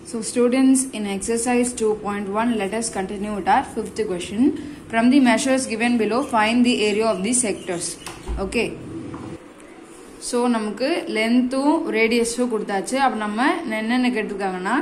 So students in exercise 2.1 let us continue with our fifth question. From the measures given below find the area of the sectors. Okay. So நமக்கு லென்த்தும் ரேடியஸும் கொடுத்தாச்சு அப்போ நம்ம என்னென்ன கேட்டிருக்காங்கன்னா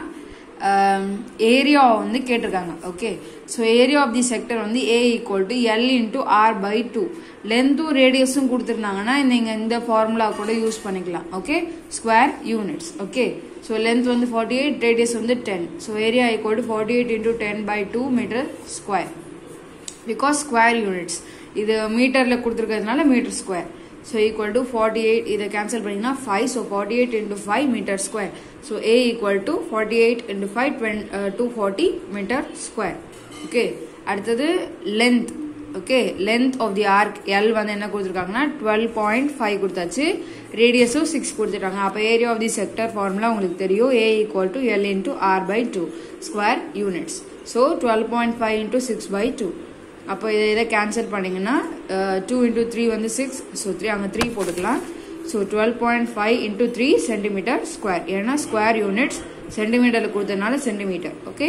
area வந்து கேட்டிருக்காங்க okay so area of the sector வந்து A equal to L into R by two லென்த்தும் ரேடியஸும் கொடுத்துருந்தாங்கன்னா நீங்கள் இந்த ஃபார்முலா கூட யூஸ் பண்ணிக்கலாம் okay square units okay so length வந்து ஃபார்ட்டி எயிட் ரேடியஸ் வந்து ten so area equal to forty eight into ten by two meter square because square units இது மீட்டரில் கொடுத்துருக்கிறதுனால meter square so equal to forty eight இதை cancel பண்ணிங்கன்னா five so forty eight into five meter square so A equal to forty eight into five twenty two forty meter square okay அடுத்தது length okay length of the arc L வந்து என்ன கொடுத்துருக்காங்கன்னா twelve point five கொடுத்தாச்சு ரேடியஸும் six கொடுத்துருக்காங்க அப்போ area of the sector formula உங்களுக்கு தெரியும் A equal to L into R by two square units so twelve point five into six by two அப்போ இதை இதை கேன்சல் பண்ணிங்கன்னா டூ இன்டூ த்ரீ வந்து சிக்ஸ் ஸோ த்ரீ அங்கே த்ரீ போட்டுக்கலாம் so twelve point five into three centimeter square ஏன்னா square units சென்டிமீட்டரில் கொடுத்ததுனால centimeter okay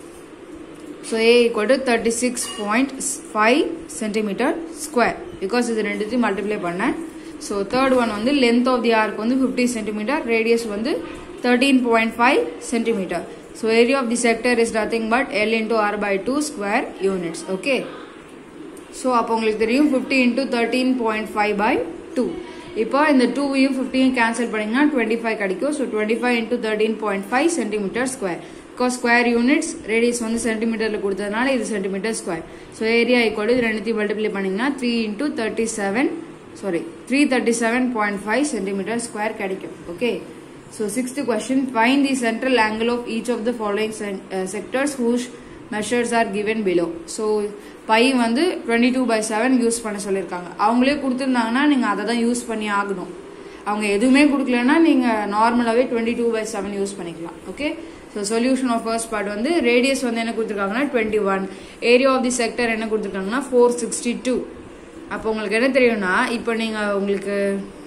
so A equal to thirty six point five centimeter square because இது ரெண்டுத்தையும் multiply பண்ணேன் so third one வந்து length of the arc வந்து fifty centimeter radius வந்து thirteen point five centimeter so area of the sector is nothing but L into R by two square units okay so அப்போ உங்களுக்கு தெரியும் fifty into thirteen point five by two இப்போ இந்த டூவையும் ஃபிஃப்டியும் cancel பண்ணிங்கன்னா twenty five கிடைக்கும் so twenty five into thirteen point five centimeter square because square units radius வந்து சென்டிமீட்டரில் கொடுத்ததுனால இது centimeter square so area equal இது ரெண்டுத்தையும் மல்டிப்ளை பண்ணிங்கன்னா three into thirty seven sorry three thirty seven point five centimeter square கிடைக்கும் okay so sixth question find the central angle of each of the following sectors whose measures are given below so pi வந்து twenty two by seven use பண்ண சொல்லியிருக்காங்க அவங்களே கொடுத்துருந்தாங்கன்னா நீங்கள் அதை தான் use பண்ணி ஆகணும் அவங்க எதுவுமே கொடுக்கலன்னா நீங்கள் நார்மலாகவே twenty two by seven use பண்ணிக்கலாம் okay so solution of first part வந்து ரேடியஸ் வந்து என்ன கொடுத்துருக்காங்கன்னா twenty one area of the sector என்ன கொடுத்துருக்காங்கன்னா ஃபோர் சிக்ஸ்டி டூ அப்போ உங்களுக்கு என்ன தெரியும்னா இப்போ நீங்கள் உங்களுக்கு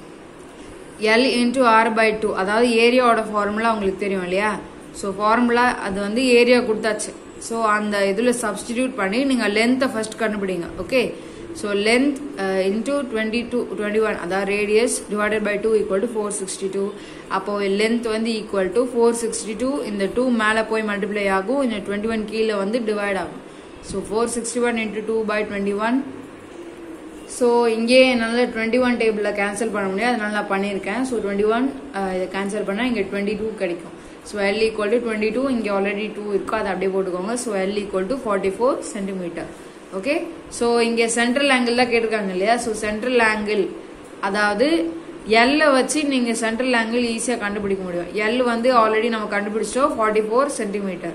L into R by two அதாவது ஏரியாவோட ஃபார்முலா உங்களுக்கு தெரியும் இல்லையா ஸோ ஃபார்முலா அது வந்து ஏரியா கொடுத்தாச்சு ஸோ அந்த இதில் சப்ஸ்டிடியூட் பண்ணி நீங்கள் லென்த்தை ஃபர்ஸ்ட் கண்டுபிடிங்க okay so length into twenty two twenty one அதாவது radius divided by two equal to four sixty two அப்போ லென்த் வந்து equal to four sixty two இந்த டூ மேலே போய் மல்டிப்ளை ஆகும் இந்த டுவெண்ட்டி ஒன் கீழே வந்து டிவைட் ஆகும் so four sixty one into two by twenty one so இங்கே என்னால் டுவெண்ட்டி ஒன் டேபிளில் கேன்சல் பண்ண முடியாது அதனால நான் பண்ணியிருக்கேன் ஸோ டுவெண்ட்டி ஒன் இதை கேன்சல் பண்ணால் இங்கே டுவெண்ட்டி டூ கிடைக்கும் so L equal to twenty two இங்கே ஆல்ரெடி டூ இருக்கோ அதை அப்படியே போட்டுக்கோங்க so L equal to forty four centimeter okay so இங்கே சென்ட்ரல் ஆங்கிள் தான் கேட்டிருக்காங்க இல்லையா ஸோ சென்ட்ரல் ஆங்கிள் அதாவது எல்ல வச்சு நீங்கள் சென்ட்ரல் ஆங்கிள் ஈஸியாக கண்டுபிடிக்க முடியும் எல் வந்து ஆல்ரெடி நம்ம கண்டுபிடிச்சோம் ஃபார்ட்டி ஃபோர் சென்டிமீட்டர்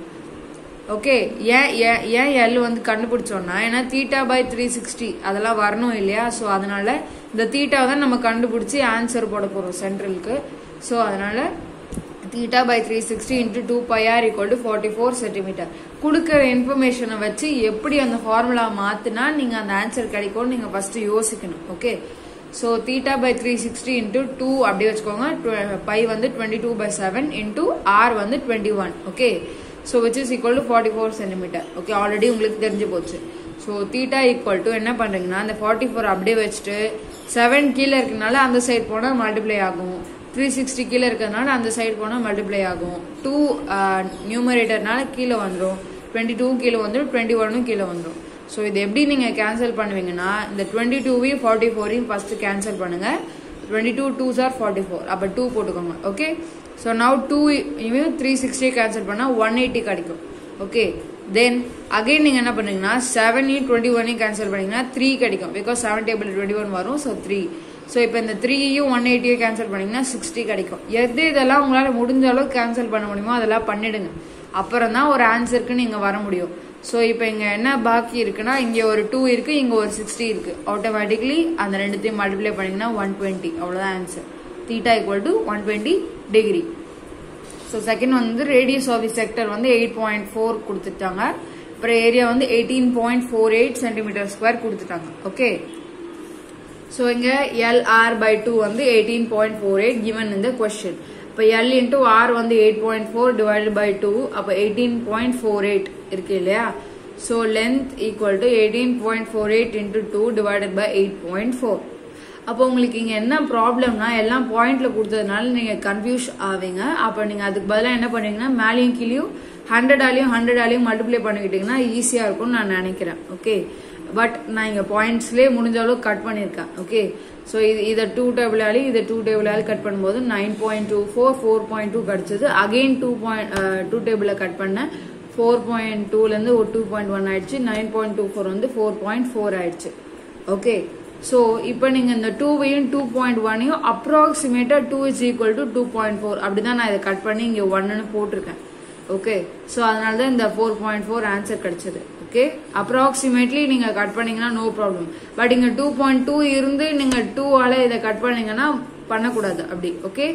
ஓகே ஏன் ஏன் எல் வந்து கண்டுபிடிச்சோம்னா ஏன்னா தீட்டா பை த்ரீ சிக்ஸ்டி அதெல்லாம் வரணும் இல்லையா ஸோ அதனால இந்த தீட்டாவை தான் நம்ம கண்டுபிடிச்சி ஆன்சர் போட போகிறோம் சென்ட்ரலுக்கு ஸோ அதனால theta by three sixty into two pi R equal to forty four centimeter கொடுக்குற இன்ஃபர்மேஷனை வச்சு எப்படி அந்த ஃபார்முலா மாற்றினா நீங்கள் அந்த ஆன்சர் கிடைக்கும்னு நீங்கள் ஃபஸ்ட்டு யோசிக்கணும் okay so theta by three sixty into two அப்படி வச்சுக்கோங்க பை வந்து twenty two by seven into R வந்து twenty one okay so which is equal to forty four centimeter okay already உங்களுக்கு தெரிஞ்சு போச்சு ஸோ தீட்டா ஈக்குவல் டு என்ன பண்ணுறீங்கன்னா அந்த ஃபார்ட்டி ஃபோர் அப்படியே வச்சுட்டு செவன் கீழே இருக்கனால அந்த சைட் போனால் மல்டிப்ளை ஆகும் த்ரீ சிக்ஸ்டி கீழே இருக்கிறதுனால அந்த சைடு போனால் மல்டிப்ளை ஆகும் டூ நியூமரேட்டர்னால கீழே வந்துடும் டுவெண்ட்டி டூ கீழே வந்துடும் டுவெண்ட்டி ஒன்னும் கீழே வந்துடும் ஸோ இது எப்படி நீங்கள் கேன்சல் பண்ணுவீங்கன்னா இந்த டுவெண்ட்டி டூவையும் ஃபார்ட்டி ஃபோரையும் ஃபஸ்ட்டு கேன்சல் பண்ணுங்கள் twenty two two sir forty four அப்போ டூ போட்டுக்கோங்க ஓகே ஸோ நவ் டூ இவையும் த்ரீ சிக்ஸ்டி கேன்சல் பண்ணால் ஒன் எயிட்டி கிடைக்கும் ஓகே தென் அகைன் நீங்கள் என்ன பண்ணுறீங்கன்னா செவனையும் டுவெண்ட்டி ஒன்னையும் கேன்சல் பண்ணிங்கன்னா த்ரீ கிடைக்கும் because seven table twenty one வரும் ஸோ த்ரீ ஸோ இப்போ இந்த த்ரீயும் ஒன் எயிட்டியும் கேன்சல் பண்ணிங்கன்னா சிக்ஸ்டி கிடைக்கும் எது இதெல்லாம் உங்களால் முடிஞ்ச அளவுக்கு கேன்சல் பண்ண முடியுமோ அதெல்லாம் பண்ணிடுங்க அப்புறம் தான் ஒரு ஆன்சருக்கு நீங்கள் வர முடியும் ஸோ இப்போ இங்கே என்ன பாக்கி இருக்குன்னா இங்கே ஒரு டூ இருக்குது இங்கே ஒரு சிக்ஸ்டி இருக்குது ஆட்டோமேட்டிக்லி அந்த ரெண்டுத்தையும் மல்டிப்ளை பண்ணிங்கன்னா ஒன் டுவெண்ட்டி அவ்வளோதான் answer theta equal to one twenty degree so second வந்து ரேடியஸ் ஆஃப் தி செக்டர் வந்து எயிட் பாயிண்ட் ஃபோர் கொடுத்துட்டாங்க அப்புறம் ஏரியா வந்து eighteen point four eight centimeter square கொடுத்துட்டாங்க ஓகே ஸோ இங்கே எல்ஆர் பை டூ வந்து eighteen point four eight given இந்த question இப்போ எல் இன்டூ ஆர் வந்து eight point four divided by two அப்போ எயிட்டீன் பாயிண்ட் ஃபோர் எயிட் இருக்கு இல்லையா so length equal to eighteen point four eight into two divided by eight point four அப்போ உங்களுக்கு இங்கே என்ன ப்ராப்ளம்னா எல்லாம் பாயிண்ட்ல கொடுத்ததுனால நீங்கள் கன்ஃபியூஸ் ஆவீங்க அப்போ நீங்கள் அதுக்கு பதிலாக என்ன பண்ணுவீங்கன்னா மேலேயும் கீழேயும் ஹண்ட்ரடாலையும் ஹண்ட்ரடாலையும் மல்டிப்ளை பண்ணிக்கிட்டீங்கன்னா ஈஸியாக இருக்கும்னு நான் நினைக்கிறேன் ஓகே பட் நான் இங்கே பாயிண்ட்ஸ்லேயே முடிஞ்ச அளவுக்கு கட் பண்ணியிருக்கேன் ஓகே ஸோ இது இதை டூ டேபிளாலையும் இதை டூ டேபிளாலையும் கட் பண்ணும்போது nine point two four four point two கிடச்சிது அகெயின் டூ பாயிண்ட் டூ டேபிளில் கட் பண்ணேன் ஃபோர் பாயிண்ட் டூலேருந்து ஒரு டூ பாயிண்ட் ஒன் ஆயிடுச்சு நைன் பாயிண்ட் டூ ஃபோர் வந்து ஃபோர் பாயிண்ட் ஃபோர் ஆயிடுச்சு ஓகே ஸோ இப்போ நீங்கள் இந்த டூவையும் டூ பாயிண்ட் ஒன்னையும் அப்ராக்சிமேட்டாக two is equal to two point four அப்படி தான் நான் இதை கட் பண்ணி இங்கே ஒன்னு போட்டிருக்கேன் ஓகே ஸோ அதனால தான் இந்த ஃபோர் பாயிண்ட் ஃபோர் ஆன்சர் கிடைச்சது ஓகே அப்ராக்சிமேட்லி நீங்கள் கட் பண்ணீங்கன்னா நோ ப்ராப்ளம் பட் இங்கே டூ பாயிண்ட் டூ இருந்து நீங்கள் டூவால் இதை கட் பண்ணீங்கன்னா பண்ணக்கூடாது அப்படி okay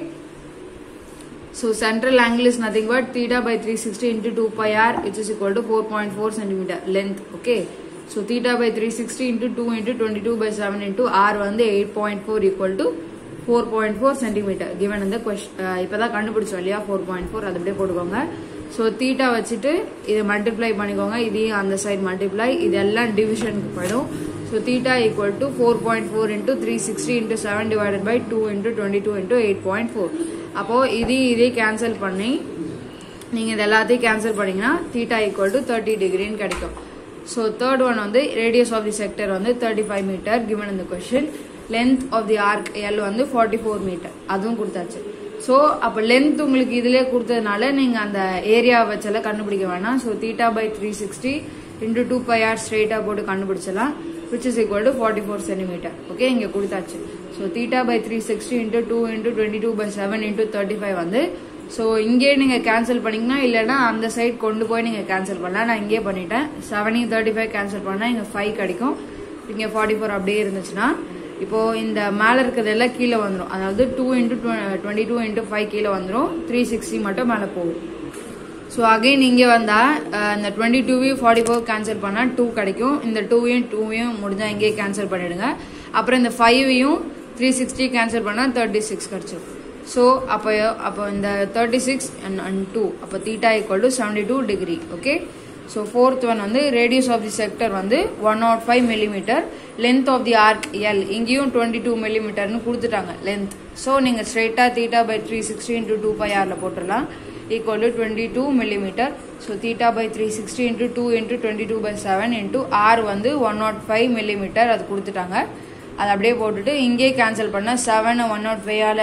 So central angle is nothing but theta by 360 into 2 pi r which is equal to 4.4 centimeter length. Okay. So theta by 360 into 2 into 22 by 7 into r வந்து 8.4 equal to 4.4 centimeter given in the question. Uh, இப்பதான் கண்டுபிடிச்சோம் இல்லையா 4.4 அது அப்படியே போட்டுக்கோங்க so theta வச்சுட்டு இதை multiply பண்ணிக்கோங்க இதையும் அந்த சைடு மல்டிப்ளை இதெல்லாம் டிவிஷனுக்கு போயிடும் so theta equal to four point four into three sixty into seven divided by two into twenty two into eight point four அப்போது இதையும் இதே கேன்சல் பண்ணி நீங்கள் இது எல்லாத்தையும் கேன்சல் பண்ணீங்கன்னா தீட்டா ஈக்குவல் டு தேர்ட்டி டிகிரின்னு கிடைக்கும் ஸோ தேர்ட் ஒன் வந்து ரேடியஸ் ஆஃப் தி செக்டர் வந்து தேர்ட்டி ஃபைவ் மீட்டர் கிவன் இந்த question length of the arc L வந்து ஃபார்ட்டி ஃபோர் மீட்டர் அதுவும் கொடுத்தாச்சு ஸோ அப்போ லென்த் உங்களுக்கு இதிலே கொடுத்ததுனால நீங்கள் அந்த ஏரியா வச்செல்லாம் கண்டுபிடிக்க வேணாம் so theta by three sixty into two pi R ஸ்ட்ரெயிட்டாக போட்டு கண்டுபிடிச்சலாம் which is equal to forty four centimeter okay இங்கே கொடுத்தாச்சு so theta by three sixty into two into twenty two by seven into thirty five வந்து so இங்கே நீங்கள் cancel பண்ணீங்கன்னா இல்லைன்னா அந்த சைட் கொண்டு போய் நீங்கள் கேன்சல் பண்ணலாம் நான் இங்கே பண்ணிட்டேன் செவனையும் தேர்ட்டி ஃபைவ் கேன்சல் பண்ணால் இங்கே ஃபைவ் கிடைக்கும் இங்கே ஃபார்ட்டி ஃபோர் அப்படியே இருந்துச்சுன்னா இப்போ இந்த மேலே இருக்கிறதெல்லாம் கீழே வந்துடும் அதாவது two into twenty two into five கீழே வந்துடும் த்ரீ சிக்ஸ்டி மட்டும் மேலே போகும் ஸோ அகைன் இங்கே வந்தால் இந்த டுவெண்ட்டி டூவையும் ஃபார்ட்டி ஃபோர் கேன்சல் பண்ணால் டூ கிடைக்கும் இந்த டூவையும் டூவையும் முடிஞ்சால் இங்கேயே கேன்சல் பண்ணிடுங்க அப்புறம் இந்த ஃபைவையும் த்ரீ சிக்ஸ்டி கேன்சல் பண்ணால் தேர்ட்டி சிக்ஸ் கிடச்சிடும் ஸோ அப்போ அப்போ இந்த thirty six and and two அப்போ theta equal to seventy two degree okay so fourth one வந்து ரேடியஸ் ஆஃப் தி செக்டர் வந்து one not five millimeter length of the arc L இங்கேயும் twenty two மில்லிமீட்டர்னு கொடுத்துட்டாங்க length so நீங்கள் ஸ்ட்ரெயிட்டாக theta by three sixty into two pi ஆரில் போட்டுடலாம் equal to twenty two millimetre so theta by three sixty into two into twenty two by seven into R வந்து one not five millimetre அது கொடுத்துட்டாங்க அதை அப்படியே போட்டுட்டு இங்கேயே கேன்சல் பண்ணால் செவன் ஒன் நாட் ஃபைவால்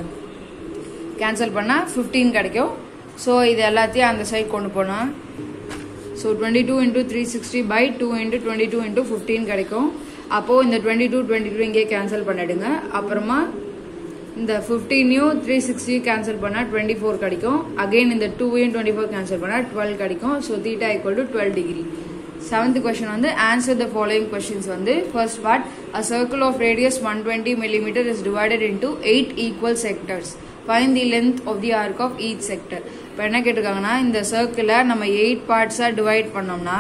கேன்சல் பண்ணால் ஃபிஃப்டீன் கிடைக்கும் ஸோ இது எல்லாத்தையும் அந்த சைட் கொண்டு போனால் so twenty two into three sixty by two into twenty two into fifteen கிடைக்கும் அப்போது இந்த டுவெண்ட்டி டூ டுவெண்ட்டி டூ இங்கே கேன்சல் பண்ணிடுங்க அப்புறமா இந்த ஃபிஃப்டீனையும் த்ரீ சிக்ஸ்டியும் கேன்சல் பண்ணால் டுவெண்ட்டி ஃபோர் கிடைக்கும் அகெயின் இந்த டூவையும் டுவெண்ட்டி ஃபோர் கேன்சல் பண்ணால் டுவெல் கிடைக்கும் so theta equal to twelve degree seventh question வந்து ஆன்சர் த ஃபாலோயிங் கொஸ்டின்ஸ் வந்து first part a circle of radius one twenty millimetre is divided into eight equal sectors find the length of the arc of each sector இப்போ என்ன கேட்டிருக்காங்கன்னா இந்த சர்க்கிளை நம்ம eight பார்ட்ஸாக divide பண்ணோம்னா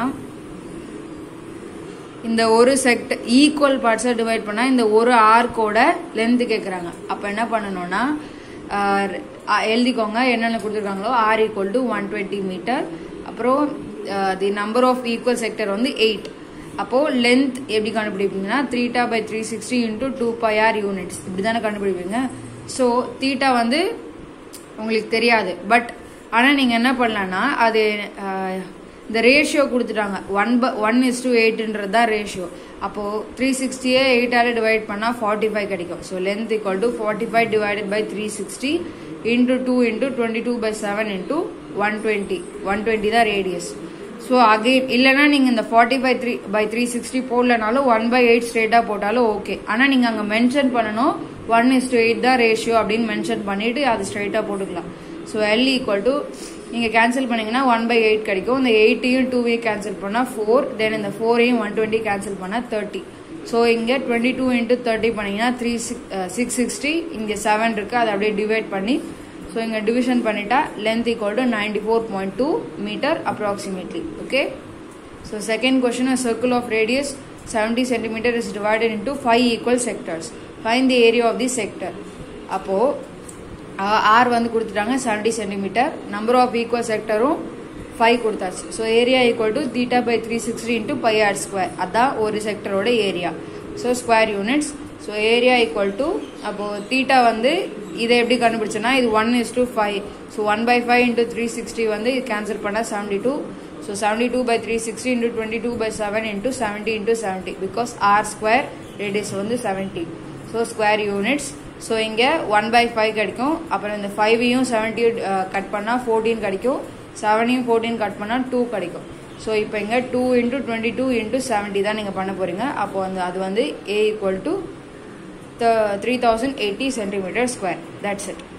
இந்த ஒரு sector equal பார்ட்ஸாக divide பண்ணால் இந்த ஒரு ஆர்க்கோட லென்த் கேட்குறாங்க அப்போ என்ன பண்ணணும்னா எழுதிக்கோங்க என்னென்ன கொடுத்துருக்காங்களோ r equal to one twenty metre அப்புறம் the number of equal sector வந்து எயிட் அப்போது லென்த் எப்படி கண்டுபிடிப்பீங்கன்னா த்ரீட்டா by three sixty into two pi r units இப்படி தானே கண்டுபிடிப்பீங்க ஸோ தீட்டா வந்து உங்களுக்கு தெரியாது பட் ஆனால் நீங்கள் என்ன பண்ணலான்னா அது இந்த ரேஷியோ கொடுத்துட்டாங்க ஒன் ப ஒன் இஸ் டூ எயிட்ன்றது தான் ரேஷியோ அப்போது த்ரீ சிக்ஸ்டியே எயிட்டால் டிவைட் பண்ணால் ஃபார்ட்டி ஃபைவ் கிடைக்கும் so length equal to forty five divided by three sixty into two into twenty two by seven into one twenty one twenty தான் radius so again இல்லைனா நீங்கள் இந்த forty by three by three sixty போடலனாலும் one by eight ஸ்ட்ரெயிட்டாக போட்டாலும் okay ஆனால் நீங்கள் அங்கே மென்ஷன் பண்ணணும் ஒன் இஸ் டு எயிட் தான் ரேஷியோ அப்படின்னு மென்ஷன் பண்ணிவிட்டு அது ஸ்ட்ரைட்டாக போட்டுக்கலாம் ஸோ எல் ஈக்குவல் டு நீங்கள் கேன்சல் பண்ணிங்கன்னா ஒன் பை எயிட் கிடைக்கும் இந்த எயிட்டையும் டூவையும் கேன்சல் பண்ணால் ஃபோர் தென் இந்த ஃபோரையும் ஒன் டுவெண்ட்டி கேன்சல் பண்ணால் தேர்ட்டி ஸோ இங்கே டுவெண்ட்டி டூ இன்ட்டு தேர்ட்டி பண்ணிங்கன்னா த்ரீ சிக்ஸ் சிக்ஸ் சிக்ஸ்டி இங்கே செவன் இருக்குது அதை அப்படியே டிவைட் பண்ணி ஸோ இங்கே டிவிஷன் பண்ணிட்டா length equal to ninety four point two metre approximately okay so second question circle of radius seventy centimetre is divided into five equal sectors find the area of the sector அப்போது r வந்து கொடுத்துட்டாங்க seventy centimetre number of equal செக்டரும் five கொடுத்தாச்சு so area equal to theta by three sixty into pi r square அதான் ஒரு செக்டரோட area so square units so area equal to அப்போது theta வந்து இதை எப்படி கண்டுபிடிச்சோன்னா இது one is to five so one by five into three sixty வந்து இது கேன்சல் பண்ணால் seventy two so seventy two by three sixty into twenty two by seven into seventy into seventy because r square radius வந்து seventy so square units so இங்கே one by five கிடைக்கும் அப்புறம் இந்த ஃபைவையும் செவன்ட்டியும் கட் பண்ணால் fourteen கிடைக்கும் செவனையும் ஃபோர்டீன் கட் பண்ணால் டூ கிடைக்கும் ஸோ இப்போ இங்கே two into twenty two into seventy தான் நீங்கள் பண்ண போகிறீங்க அப்போ வந்து அது வந்து A equal to three thousand eighty centimetre square that's it